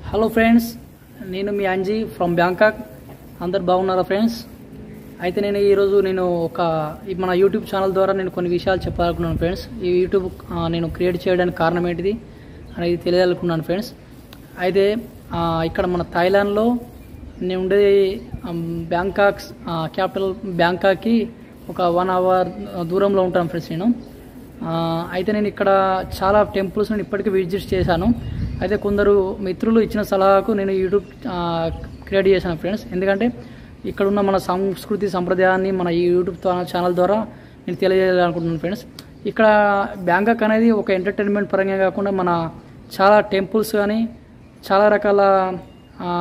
Hello friends నేను మీ Anji from Bangkok అందరు బాగున్నారా ఫ్రెండ్స్ అయితే నేను ఈరోజు నేను ఒక ఈ మన యూట్యూబ్ ఛానల్ ద్వారా నేను కొన్ని విషయాలు చెప్పాలనుకున్నాను ఫ్రెండ్స్ ఈ యూట్యూబ్ ఆ, నేను క్రియేట్ చేయడానికి కారణం ఏంటిది అనేది తెలియాలనుకున్నాను ఫ్రెండ్స్ అయితే ఆ, ఇక్కడ మన థాయిలాండ్లో నేను ఉండేది ఆమ్, బ్యాంకాక్ ఆ, క్యాపిటల్ బ్యాంకాక్కి ఒక వన్ అవర్ దూరంలో ఉంటాను ఫ్రెండ్స్ నేను ఆ, అయితే నేను ఇక్కడ చాలా టెంపుల్స్ నేను ఇప్పటికీ విజిట్ చేశాను అయితే కొందరు మిత్రులు ఇచ్చిన సలహాకు నేను యూట్యూబ్ ఆ, క్రియేట్ చేశాను ఫ్రెండ్స్ ఎందుకంటే ఇక్కడ ఉన్న మన సంస్కృతి సంప్రదాయాన్ని మన ఈ యూట్యూబ్ ఛా- ఛానల్ ద్వారా నేను తెలియజేయాలనుకుంటున్నాను ఫ్రెండ్స్ ఇక్కడ బ్యాంకాక్ అనేది ఒక ఎంటర్టైన్మెంట్ పరంగా కాకుండా మన చాలా టెంపుల్స్ కానీ చాలా రకాల ఆ,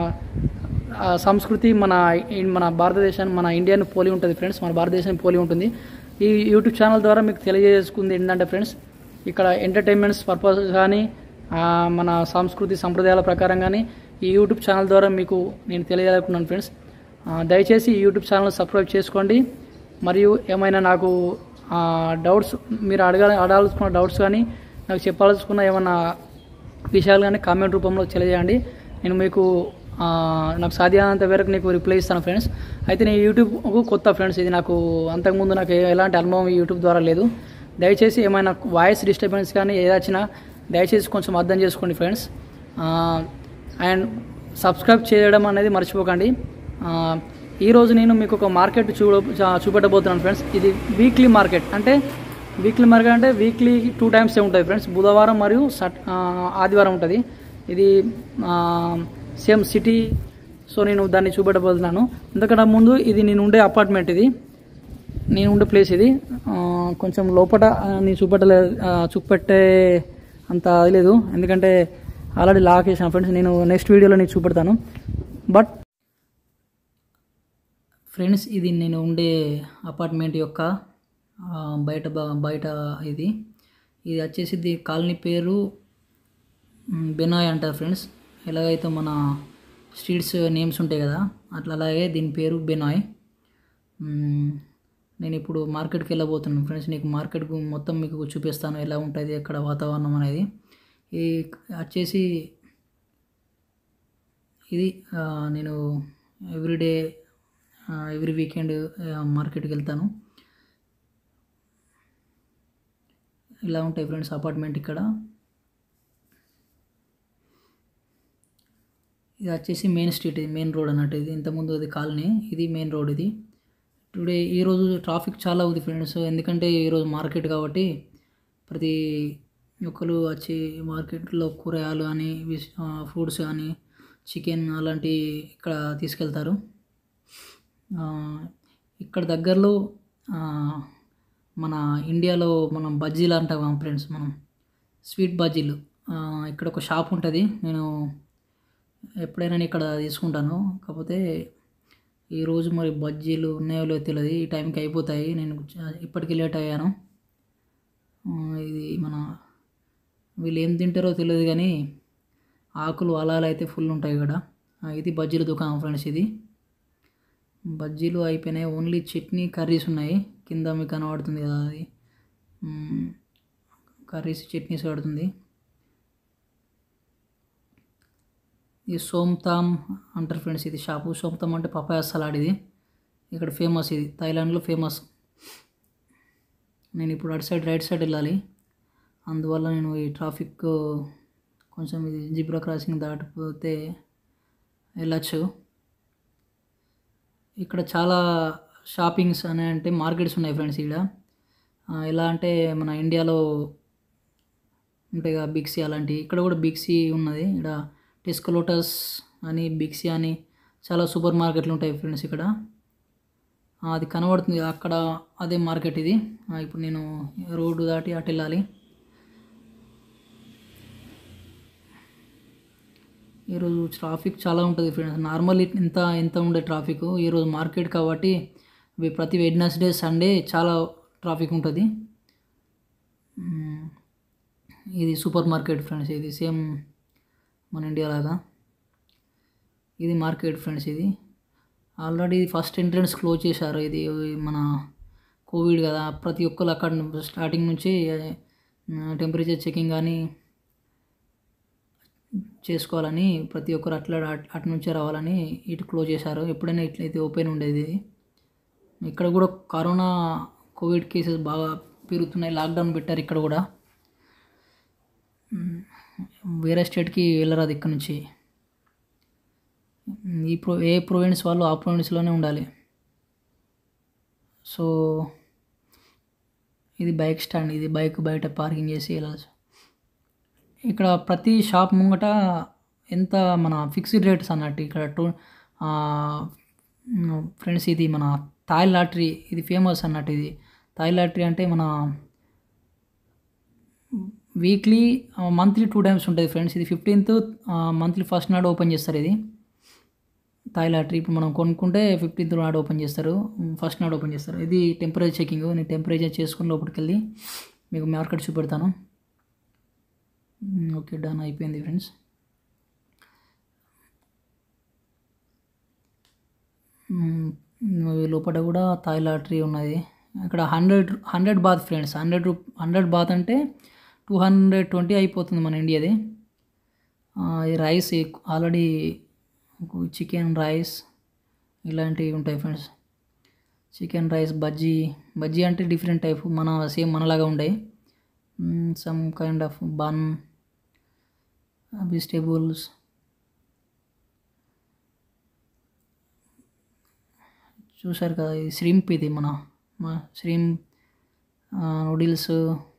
ఆ సంస్కృతి మన ఈ- మన భారతదేశాన్ని మన ఇండియాని పోలి ఉంటుంది ఫ్రెండ్స్ మన భారతదేశాన్ని పోలి ఉంటుంది ఈ యూట్యూబ్ ఛానల్ ద్వారా మీకు తెలియజేసుకుంది ఏంటంటే ఫ్రెండ్స్ ఇక్కడ ఎంటర్టైన్మెంట్స్ పర్పస్ కానీ ఆ, మన సంస్కృతి సంప్రదాయాల ప్రకారం కానీ ఈ యూట్యూబ్ ఛానల్ ద్వారా మీకు నేను తెలియజేయాలనుకున్నాను ఫ్రెండ్స్ ఆ, దయచేసి ఈ యూట్యూబ్ ఛానల్ సబ్స్క్రైబ్ చేసుకోండి మరియు ఏమైనా నాకు డౌట్స్ మీరు అడగా అడగాల్సుకున్న డౌట్స్ కానీ నాకు చెప్పాల్సుకున్న ఏమైనా విషయాలు కానీ కామెంట్ రూపంలో తెలియజేయండి నేను మీకు ఆ, నాకు సాధ్యమైనంత వరకు నీకు రిప్లై ఇస్తాను ఫ్రెండ్స్ అయితే నేను యూట్యూబ్ కొత్త ఫ్రెండ్స్ ఇది నాకు అంతకుముందు నాకు ఏ- ఎలాంటి అనుభవం ఈ యూట్యూబ్ ద్వారా లేదు దయచేసి ఏమైనా వాయిస్ డిస్టర్బెన్స్ కానీ ఏదొచ్చినా దయచేసి కొంచెం అర్థం చేసుకోండి ఫ్రెండ్స్ అండ్ సబ్స్క్రైబ్ చేయడం అనేది మర్చిపోకండి ఆ, ఈరోజు నేను మీకు ఒక మార్కెట్ చూడ చా- చూపెట్టబోతున్నాను ఫ్రెండ్స్ ఇది వీక్లీ మార్కెట్ అంటే వీక్లీ మార్కెట్ అంటే వీక్లీ టూ టైమ్స్ ఉంటుంది ఫ్రెండ్స్ బుధవారం మరియు సట్ ఆ, ఆదివారం ఉంటుంది ఇది సేమ్ సిటీ సో నేను దాన్ని చూపెట్టబోతున్నాను ఎందుకంటే ముందు ఇది నేను ఉండే అపార్ట్మెంట్ ఇది నేను ఉండే ప్లేస్ ఇది ఆ, కొంచెం లోపల ఆ, నేను చూపెట్టలే ఆ, చూపెట్టే అంత అది లేదు ఎందుకంటే ఆల్రెడీ లాక్ చేసిన ఫ్రెండ్స్ నేను నెక్స్ట్ వీడియోలో నీకు చూపెడతాను బట్ ఫ్రెండ్స్ ఇది నేను ఉండే అపార్ట్మెంట్ యొక్క ఆ, బయట బా- బయట ఇది ఇది వచ్చేసి ఇది కాలనీ పేరు మ్, బెనాయ్ అంటారు ఫ్రెండ్స్ ఎలాగైతే మన స్ట్రీట్స్ నేమ్స్ ఉంటాయి కదా అట్లా అలాగే దీని పేరు బెనాయ్ మ్, నేను ఇప్పుడు మార్కెట్కి వెళ్ళబోతున్నాను ఫ్రెండ్స్ నీకు మార్కెట్ గు- మొత్తం మీకు చూపిస్తాను ఎలా ఉంటుంది అక్కడ వాతావరణం అనేది ఇది వచ్చేసి ఇది ఆ, నేను ఎవ్రీడే ఎవ్రీ వీకెండ్ మార్కెట్కి వెళ్తాను ఇలా ఉంటాయి ఫ్రెండ్స్ అపార్ట్మెంట్ ఇక్కడ ఇది వచ్చేసి మెయిన్ స్ట్రీట్ ఇది మెయిన్ రోడ్ అన్నట్టు ఇది ఇంతకుముందు అది కాలనీ ఇది మెయిన్ రోడ్ ఇది టుడే ఈరోజు ట్రాఫిక్ చాలా ఉంది ఫ్రెండ్స్ ఎందుకంటే ఈరోజు మార్కెట్ కాబట్టి ప్రతి ఒక్కరు వచ్చి మార్కెట్లో కూరగాయలు కానీ ఫ్రూట్స్ కానీ చికెన్ అలాంటి ఇక్కడ తీసుకెళ్తారు ఆ, ఇక్కడ దగ్గరలో ఆ, మన ఇండియాలో మనం బజ్జీలు అంటాం ఫ్రెండ్స్ మనం స్వీట్ బజ్జీలు ఆ, ఇక్కడ ఒక షాప్ ఉంటుంది నేను ఎప్పుడైనా నేను ఇక్కడ తీసుకుంటాను కాకపోతే ఈరోజు మరి బజ్జీలు ఉన్నాయో లేదో తెలియదు ఈ టైంకి అయిపోతాయి నేను చా- ఇప్పటికీ లేట్ అయ్యాను ఆ, ఇది మన వీళ్ళు ఏం తింటారో తెలియదు కానీ ఆకులు అలాలు అయితే ఫుల్ ఉంటాయి ఇక్కడ ఆ, ఇది బజ్జీల దుకాణం ఫ్రెండ్స్ ఇది బజ్జీలు అయిపోయినాయి ఓన్లీ చట్నీ కర్రీస్ ఉన్నాయి కింద మీకు కనబడుతుంది కదా అది మ్మ్. కర్రీస్ చట్నీస్ పడుతుంది ఇది సోమ్తామ్ అంటారు ఫ్రెండ్స్ ఇది షాపు సోమ్తామ్ అంటే పపాయ సలాడ్ ఇది ఇక్కడ ఫేమస్ ఇది థాయిలాండ్లో ఫేమస్ నేను ఇప్పుడు అటు సైడ్ రైట్ సైడ్ వెళ్ళాలి అందువల్ల నేను ఈ ట్రాఫిక్ కొంచెం ఇది జిబ్రా క్రాసింగ్ దాటిపోతే వెళ్ళచ్చు ఇక్కడ చాలా షాపింగ్స్ అని అంటే మార్కెట్స్ ఉన్నాయి ఫ్రెండ్స్ ఇక్కడ ఆ, ఎలా అంటే మన ఇండియాలో ఉంటాయి కదా బిగ్సీ అలాంటివి ఇక్కడ కూడా బిగ్సీ ఉన్నది ఇక్కడ టెస్కో లోటస్ అని బిగ్సీ అని చాలా సూపర్ మార్కెట్లు ఉంటాయి ఫ్రెండ్స్ ఇక్కడ ఆ, అది కనబడుతుంది కదా, అక్కడ అదే మార్కెట్ ఇది ఆ, ఇప్పుడు నేను రోడ్డు దాటి అటు వెళ్ళాలి ఈరోజు ట్రాఫిక్ చాలా ఉంటుంది ఫ్రెండ్స్ నార్మల్ ఇంత ఎంత ఉండే ట్రాఫిక్ ఈరోజు మార్కెట్ కాబట్టి ఇవి ప్రతి వెడ్నెస్డే సండే చాలా ట్రాఫిక్ ఉంటుంది మ్మ్. ఇది సూపర్ మార్కెట్ ఫ్రెండ్స్ ఇది సేమ్ మన ఇండియా లాగా ఇది మార్కెట్ ఫ్రెండ్స్ ఇది ఆల్రెడీ ఫస్ట్ ఎంట్రన్స్ క్లోజ్ చేశారు ఇది మన కోవిడ్ కదా ప్రతి ఒక్కరు అక్కడ స్టార్టింగ్ నుంచి టెంపరేచర్ చెకింగ్ కానీ చేసుకోవాలని ప్రతి ఒక్కరు అట్లా అట్- అటు నుంచే రావాలని ఇటు క్లోజ్ చేశారు ఎప్పుడైనా ఇట్లయితే ఓపెన్ ఉండేది ఇది ఇక్కడ కూడా కరోనా కోవిడ్ కేసెస్ బాగా పెరుగుతున్నాయి లాక్డౌన్ పెట్టారు ఇక్కడ కూడా మ్, వేరే స్టేట్కి వెళ్ళరాదు ఇక్కడ నుంచి మ్, ఈ ప్రో ఏ ప్రొవిన్స్ వాళ్ళు ఆ ప్రొవిన్స్లోనే ఉండాలి సో ఇది బైక్ స్టాండ్ ఇది బైక్ బయట పార్కింగ్ చేసి వెళ్ళాలి ఇక్కడ ప్రతి షాప్ ముంగట ఎంత మన ఫిక్స్డ్ రేట్స్ అన్నట్టు ఇక్కడ టూ ఫ్రెండ్స్ ఇది మన థాయ్ లాటరీ ఇది ఫేమస్ అన్నట్టు ఇది థాయ్ లాటరీ అంటే మన వీక్లీ మంత్లీ టూ టైమ్స్ ఉంటుంది ఫ్రెండ్స్ ఇది ఫిఫ్టీన్త్ మంత్లీ ఫస్ట్ నాడు ఓపెన్ చేస్తారు ఇది థాయ్ లాటరీ ఇప్పుడు మనం కొనుక్కుంటే ఫిఫ్టీన్త్ నాడు ఓపెన్ చేస్తారు ఫస్ట్ నాడు ఓపెన్ చేస్తారు ఇది టెంపరేచర్ చెకింగ్ నేను టెంపరేచర్ చేసుకుని లోపలికి వెళ్ళి మీకు మార్కెట్ చూపెడతాను ఓకే డన్ అయిపోయింది ఫ్రెండ్స్ లోపల కూడా థాయ్ లాటరీ ఉన్నది ఇక్కడ hundred hundred baht friends hundred రూ హండ్రెడ్ బాత్ అంటే టూ హండ్రెడ్ ట్వంటీ అయిపోతుంది మన ఇండియాది ఆ, ఈ రైస్ ఆల్రెడీ చికెన్ రైస్ ఇలాంటివి ఉంటాయి ఫ్రెండ్స్ చికెన్ రైస్ బజ్జీ బజ్జీ అంటే డిఫరెంట్ టైప్ మన సేమ్ మనలాగా ఉంటాయి some kind of bun vegetables చూసారు కదా ఇది శ్రింప్ ఇది మన శ్రీమ్ నూడిల్స్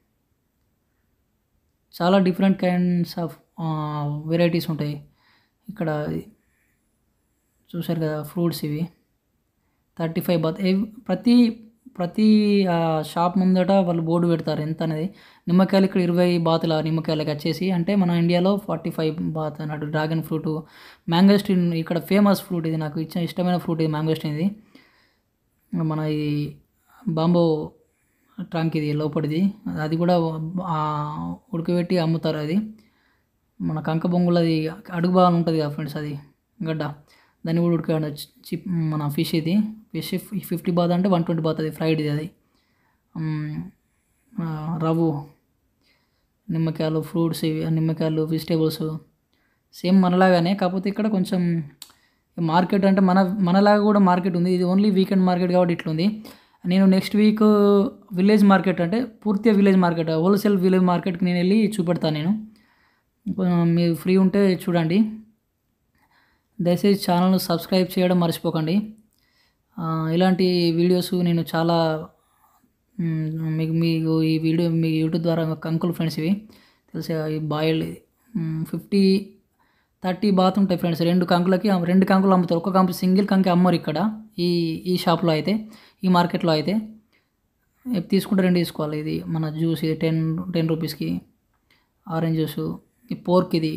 చాలా డిఫరెంట్ కైండ్స్ ఆఫ్ వెరైటీస్ ఉంటాయి ఇక్కడ చూసారు కదా ఫ్రూట్స్ ఇవి థర్టీ ఫైవ్ బాత్ ఎవ్- ప్రతి ప్రతి ఆ, షాప్ ముందట వాళ్ళు బోర్డు పెడతారు ఎంత అనేది నిమ్మకాయలు ఇక్కడ ఇరవై బాతుల నిమ్మకాయలకి వచ్చేసి అంటే మన ఇండియాలో ఫార్టీ ఫైవ్ బాత్ అన్నట్టు డ్రాగన్ ఫ్రూట్ మ్యాంగోస్టిన్ ఇక్కడ ఫేమస్ ఫ్రూట్ ఇది నాకు ఇచ్చిన ఇష్టమైన ఫ్రూట్ ఇది మ్యాంగోస్టిన్ ఇది మన ఈ బాంబో ట్రంక్ ఇది లోపలిది అది కూడా ఆ, ఉడకబెట్టి అమ్ముతారు అది మన కంక బొంగులది అడుగు భాగం ఉంటుంది కదా ఫ్రెండ్స్ అది గడ్డ దాన్ని కూడా ఉడక చిప్ మన ఫిష్ ఇది ఫిష్ ఫిఫ్టీ బాత్ అంటే వన్ ట్వంటీ బాత్ అది ఫ్రైడ్ ఇది అది మ్, ఆ, రవ్వు నిమ్మకాయలు ఫ్రూట్స్ ఇవి నిమ్మకాయలు వెజిటేబుల్స్ సేమ్ మనలాగానే కాకపోతే ఇక్కడ కొంచెం మార్కెట్ అంటే మన మనలాగా కూడా మార్కెట్ ఉంది ఇది ఓన్లీ వీకెండ్ మార్కెట్ కాబట్టి ఇట్లుంది నేను నెక్స్ట్ వీక్ విలేజ్ మార్కెట్ అంటే పూర్తిగా విలేజ్ మార్కెట్ హోల్సేల్ విలేజ్ మార్కెట్కి నేను వెళ్ళి చూపెడతాను నేను కొంచెం మీరు ఫ్రీ ఉంటే చూడండి దయచేసి ఛానల్ను సబ్స్క్రైబ్ చేయడం మర్చిపోకండి ఆ, ఇలాంటి వీడియోస్ నేను చాలా మ్, మీకు మీకు ఈ వీడియో మీ యూట్యూబ్ ద్వారా కంకులు ఫ్రెండ్స్ ఇవి తెలిసే ఈ బాయిల్డ్ ఫిఫ్టీ థర్టీ బాత్ ఉంటాయి ఫ్రెండ్స్ రెండు కంకులకి ఆ రెండు కంకులు అమ్ముతారు ఒక కంకు సింగిల్ కంకి అమ్మరు ఇక్కడ ఈ ఈ షాప్లో అయితే ఈ మార్కెట్లో అయితే ఎప్ తీసుకుంటే రెండు తీసుకోవాలి ఇది మన జ్యూస్ ఇది టెన్ టెన్ రూపీస్కి ఆరెంజ్ జ్యూస్ ఈ పోర్క్ ఇది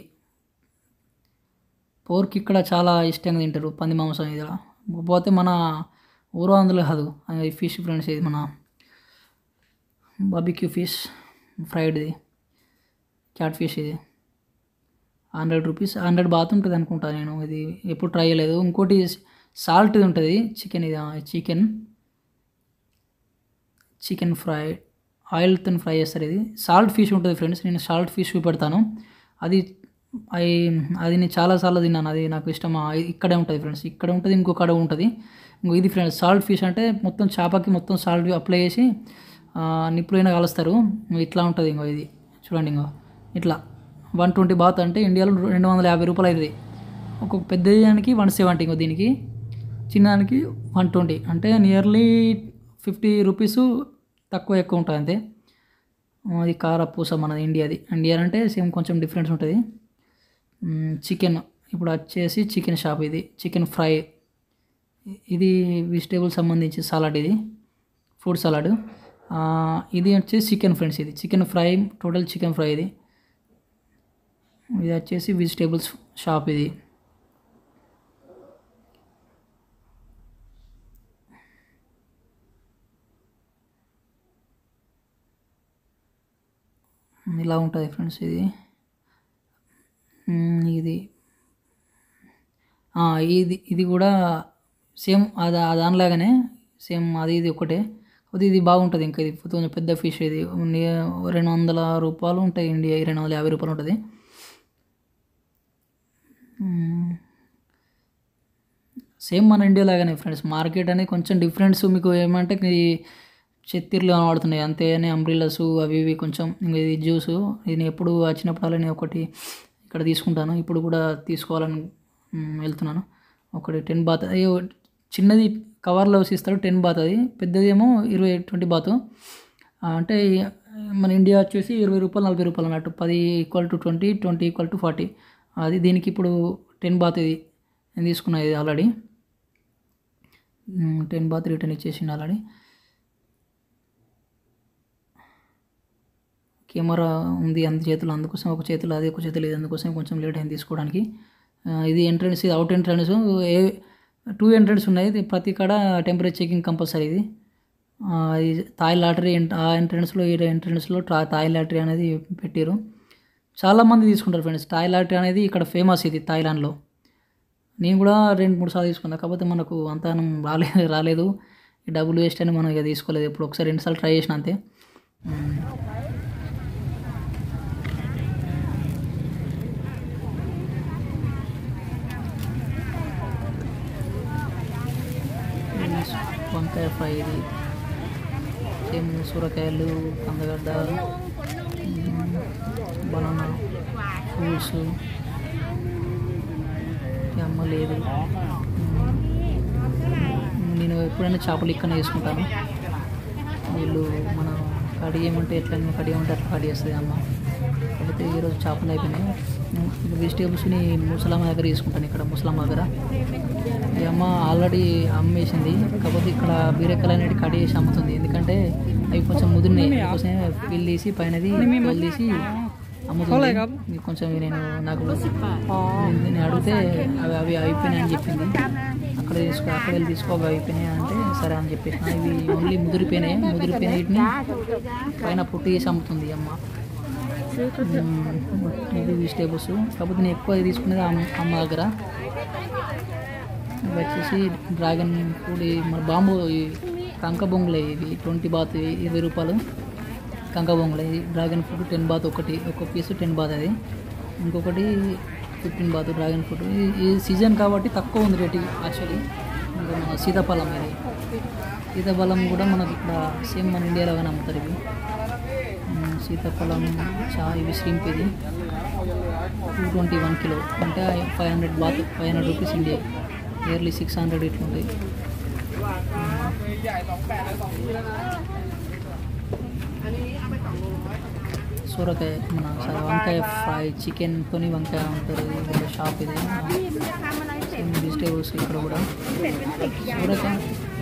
పోర్క్ ఇక్కడ చాలా ఇష్టంగా తింటారు పంది మాంసం ఇది పోతే మన ఊరు అందులో కాదు ఈ ఫిష్ ఫ్రెండ్స్ ఇది మన బాబిక్యూ ఫిష్ ఫ్రైడ్ది క్యాట్ ఫిష్ ఇది హండ్రెడ్ రూపీస్ హండ్రెడ్ బాత్ ఉంటుంది అనుకుంటా నేను ఇది ఎప్పుడు ట్రై చేయలేదు ఇంకోటి సాల్ట్ ఉంటుంది చికెన్ ఇది చికెన్ చికెన్ ఫ్రై ఆయిల్తో ఫ్రై చేస్తారు ఇది సాల్ట్ ఫిష్ ఉంటుంది ఫ్రెండ్స్ నేను సాల్ట్ ఫిష్ చూపెడతాను అది అది అది నేను చాలాసార్లు తిన్నాను అది నాకు ఇష్టం ఆ, ఇక్కడే ఉంటుంది ఫ్రెండ్స్ ఇక్కడ ఉంటుంది ఇంకొకడ ఉంటుంది ఇంకో ఇది ఫ్రెండ్స్ సాల్ట్ ఫిష్ అంటే మొత్తం చేపకి మొత్తం సాల్ట్ అప్లై చేసి ఆ, నిప్పులైనా కలుస్తారు ఇంకో ఇట్లా ఉంటుంది ఇంకో ఇది చూడండి ఇంకో ఇట్లా వన్ ట్వంటీ బాత్ అంటే ఇండియాలో రెండు వందల యాభై రూపాయలు అవుతుంది ఒక్కొక్క పెద్ద దానికి వన్ సెవెంటీ ఇంకో దీనికి చిన్నదానికి వన్ ట్వంటీ అంటే నియర్లీ ఫిఫ్టీ రూపీస్ తక్కువ ఎక్కువ ఉంటుంది అంతే అది కారపూస మనది ఇండియాది ఇండియా అంటే సేమ్ కొంచెం డిఫరెన్స్ ఉంటుంది చికెన్ ఇప్పుడు వచ్చేసి చికెన్ షాప్ ఇది చికెన్ ఫ్రై ఇది వెజిటేబుల్ సంబంధించి సలాడ్ ఇది ఫుడ్ సలాడ్ ఇది వచ్చేసి చికెన్ ఫ్రెండ్స్ ఇది chicken fry total chicken fry ఇది ఇది వచ్చేసి వెజిటేబుల్స్ షాప్ ఇది ఇలా ఉంటుంది ఫ్రెండ్స్ ఇది మ్మ్, ఇది ఆ, ఇది ఇది కూడా సేమ్ అది ఆ దానిలాగానే సేమ్ అది ఇది ఒకటే అది ఇది బాగుంటుంది ఇంకా ఇది కొంచెం పెద్ద ఫిష్ ఇది ని- రెండు వందల రూపాయలు ఉంటాయి ఇండియా రెండు వందల యాభై రూపాయలు ఉంటుంది మ్మ్. సేమ్ మన ఇండియా లాగానే ఫ్రెండ్స్ మార్కెట్ అనేది కొంచెం డిఫరెన్స్ మీకు ఏమంటే ఈ చెత్తిర్లు కనబడుతున్నాయి అంతేనే అంబ్రిల్లాస్ అవి ఇవి కొంచెం ఇంకా ఇది జ్యూస్ ఇది నేను ఎప్పుడు వచ్చినప్పుడు నేను ఒకటి ఇక్కడ తీసుకుంటాను ఇప్పుడు కూడా తీసుకోవాలని మ్, వెళ్తున్నాను ఒకటి టెన్ బాత్ అయ్యో చిన్నది కవర్లో ఇస్తాడు టెన్ బాత్ అది పెద్దది ఏమో ఇరవై ట్వంటీ బాత్ అంటే మన ఇండియా వచ్చేసి ఇరవై రూపాయలు నలభై రూపాయలు అన్నట్టు పది equal to twenty twenty equal to forty అది దీనికి ఇప్పుడు టెన్ బాత్ ఇది నేను తీసుకున్నా ఇది ఆల్రెడీ టెన్ బాత్ రిటర్న్ ఇచ్చేసింది ఆల్రెడీ కెమెరా ఉంది అంత చేతులు అందుకోసం ఒక చేతులు అది ఒక చేతులు ఇది అందుకోసం కొంచెం లేట్ అయింది తీసుకోవడానికి ఆ, ఇది ఎంట్రన్స్ ఇది అవుట్ ఎంట్రన్స్ ఏ టూ ఎంట్రన్స్ ఉన్నాయి ఇది ప్రతి కాడ టెంపరేచర్ చెకింగ్ కంపల్సరీ ఇది ఆ, ఇది థాయ్ లాటరీ ఆ ఎంట్రన్స్లో ఈ ఎంట్రన్స్లో ట్రా థాయ్ లాటరీ అనేది పెట్టారు చాలామంది తీసుకుంటారు ఫ్రెండ్స్ థాయ్ లాటరీ అనేది ఇక్కడ ఫేమస్ ఇది థాయిలాండ్లో నేను కూడా రెండు మూడు సార్లు తీసుకున్నా కాకపోతే మనకు అంత రాలేదు రాలేదు ఈ డబ్బులు వేస్ట్ అని మనం ఇక తీసుకోలేదు ఇప్పుడు ఒకసారి రెండుసార్లు ట్రై చేసిన అంతే మ్మ్. వంకాయ ఫ్రై ఇది సేమ్ సూరకాయలు కందగడ్డ బనానా ఫ్రూట్స్ అమ్మ లేదు మ్మ్. నేను ఎప్పుడైనా చేపలు ఇక్కడనే వేసుకుంటాను వీళ్ళు మన కడిగి ఏమంటే ఎట్లా కడిగి ఏమంటే అట్లా కడిగి వేస్తుంది అమ్మ కాకపోతే ఈరోజు చేపలు అయిపోయినాయి వెజిటేబుల్స్ని ముసలామ దగ్గర తీసుకుంటాను ఇక్కడ ముసలామ దగ్గర ఈ అమ్మ ఆల్రెడీ అమ్మేసింది కాకపోతే ఇక్కడ బీరకాయలు అనేవి కడి చేసి అమ్ముతుంది ఎందుకంటే అవి కొంచెం ముదిరినాయి అందుకోసమే పిల్లి తీసి పైనది తోలు తీసి అమ్ముతుంది ఇది కొంచెం నేను నాకు నేను నేను అడిగితే అవి అవి అయిపోయినాయి అని చెప్పింది అక్కడ తీసుకో అక్కడ వెళ్ళి తీసుకో అవి అయిపోయినాయి అంటే సరే అని చెప్పేసి ఇవి ఓన్లీ ముదిరిపోయినాయి ముదిరిపోయిన వీటిని పైన పుట్టి చేసి అమ్ముతుంది ఈ అమ్మ మ్మ్. ఇది వెజిటేబుల్స్ కాకపోతే నేను ఎక్కువ తీసుకునేది అమ్మ అమ్మ దగ్గర ఇవి వచ్చేసి డ్రాగన్ ఫ్రూట్ ఈ మన బాంబు ఈ కంక బొంగులే ఇవి ట్వంటీ బాత్ ఇవి ఇరవై రూపాయలు కంక బొంగులే ఇది డ్రాగన్ ఫ్రూట్ టెన్ బాత్ ఒకటి ఒక పీస్ టెన్ బాత్ అది ఇంకొకటి ఫిఫ్టీన్ బాత్ డ్రాగన్ ఫ్రూట్ ఈ- ఈ సీజన్ కాబట్టి తక్కువ ఉంది రేటు యాక్చువల్లీ ఇంకా మన సీతాఫలం ఇది సీతాఫలం కూడా మనకి ఇక్కడ సేమ్ మన ఇండియాలోగానే అమ్ముతారు ఇవి మ్మ్, సీతాఫలం చా ఇవి శ్రీంప్ ఇది టూ ట్వంటీ వన్ కిలో అంటే five hundred baht five hundred rupees India nearly six hundred ఇట్లుంటాయి సూరకాయ మన స- వంకాయ ఫ్రై చికెన్తోని వంకాయ ఉంటుంది ఇది షాప్ ఇది సేమ్ వెజిటేబుల్స్ ఇక్కడ కూడా సూరకాయ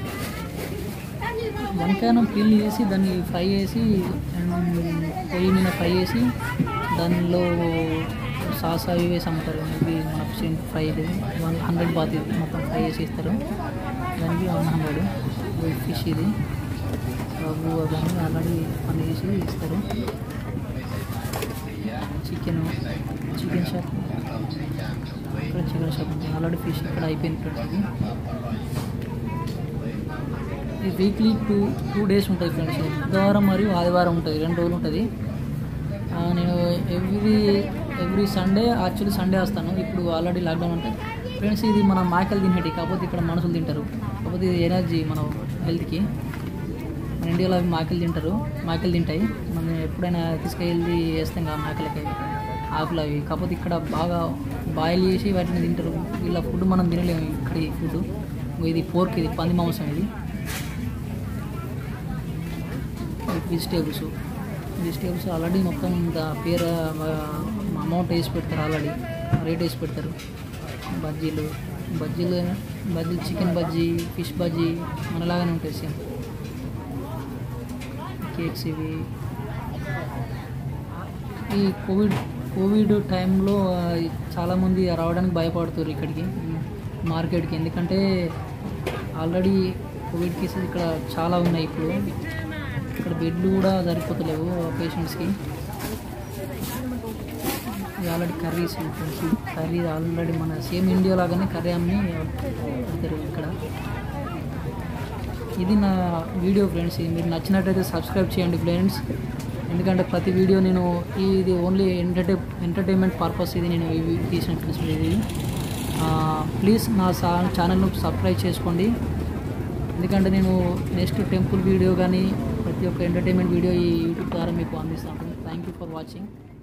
వంకాయను పీల్ చేసి దాన్ని ఫ్రై చేసి అండ్ పొయ్యి మీద ఫ్రై చేసి దానిలో సాస్ అవి వేసి అమ్ముతారు ఇవి మన చికెన్ ఫ్రై ఇది వన్ హండ్రెడ్ బాత్ ఇది మొత్తం ఫ్రై చేసి ఇస్తారు దానికి వన్ హండ్రెడ్ ఫిష్ ఇది బాబు అవన్నీ ఆల్రెడీ పని చేసి ఇస్తారు చికెన్ చికెన్ షాప్ ఇక్కడ చికెన్ షాప్ ఉంది ఆల్రెడీ ఫిష్ ఇక్కడ అయిపోయింది ఫ్రెండ్స్ ఇది ఈ వీక్లీ టూ టూ డేస్ ఉంటుంది ఫ్రెండ్స్ బుధవారం మరియు ఆదివారం ఉంటుంది రెండు రోజులు ఉంటుంది ఆ, నేను every every Sunday actually Sunday వస్తాను ఇప్పుడు ఆల్రెడీ లాక్డౌన్ అంటే ఫ్రెండ్స్ ఇది మన మాకలు తినేటి కాకపోతే ఇక్కడ మనుషులు తింటారు కాకపోతే ఇది ఎనర్జీ మన హెల్త్కి మన ఇండియాలో అవి మాకలు తింటారు మాకలు తింటాయి మనం ఎప్పుడైనా తీసుకెళ్ళి వేస్తాం కదా మాకలకి ఆకులు అవి కాకపోతే ఇక్కడ బాగా బాయిల్ చేసి వాటిని తింటారు వీళ్ళ ఫుడ్ మనం తినలేము ఇక్కడ ఈ ఫుడ్ ఇది పోర్క్ ఇది పంది మాంసం ఇది వెజిటేబుల్స్ వెజిటేబుల్స్ ఆల్రెడీ మొత్తం దా పేరు అమౌంట్ వేసి పెడతారు ఆల్రెడీ రేట్ వేసి పెడతారు బజ్జీలు బజ్జీలు బజ్జీలు చికెన్ బజ్జీ ఫిష్ బజ్జీ మనలాగానే ఉంటాయి సేమ్ కేక్స్ ఇవి ఈ కోవిడ్ కోవిడ్ టైంలో ఆ, చాలామంది రావడానికి భయపడుతారు ఇక్కడికి మార్కెట్కి ఎందుకంటే ఆల్రెడీ కోవిడ్ కేసెస్ ఇక్కడ చాలా ఉన్నాయి ఇప్పుడు ఇక్కడ బెడ్లు కూడా సరిపోతలేవు పేషెంట్స్కి ఆల్రెడీ కర్రీస్ కర్రీ ఆల్రెడీ మన సేమ్ ఇండియా లాగానే కర్రీ అమ్మి పెడతారు ఇక్కడ ఇది నా వీడియో ఫ్రెండ్స్ మీరు నచ్చినట్టయితే సబ్స్క్రైబ్ చేయండి ఫ్రెండ్స్ ఎందుకంటే ప్రతి వీడియో నేను ఇది ఓన్లీ ఎంటర్టై ఎంటర్టైన్మెంట్ పర్పస్ ఇది నేను ఇవి తీసిన ఫ్రెండ్స్ ఇది ప్లీజ్ నా సా ఛానల్ను సబ్స్క్రైబ్ చేసుకోండి ఎందుకంటే నేను నెక్స్ట్ టెంపుల్ వీడియో కానీ ప్రతి ఒక్క ఎంటర్టైన్మెంట్ వీడియో ఈ యూట్యూబ్ ద్వారా మీకు అందిస్తాను థ్యాంక్ యూ ఫర్ వాచింగ్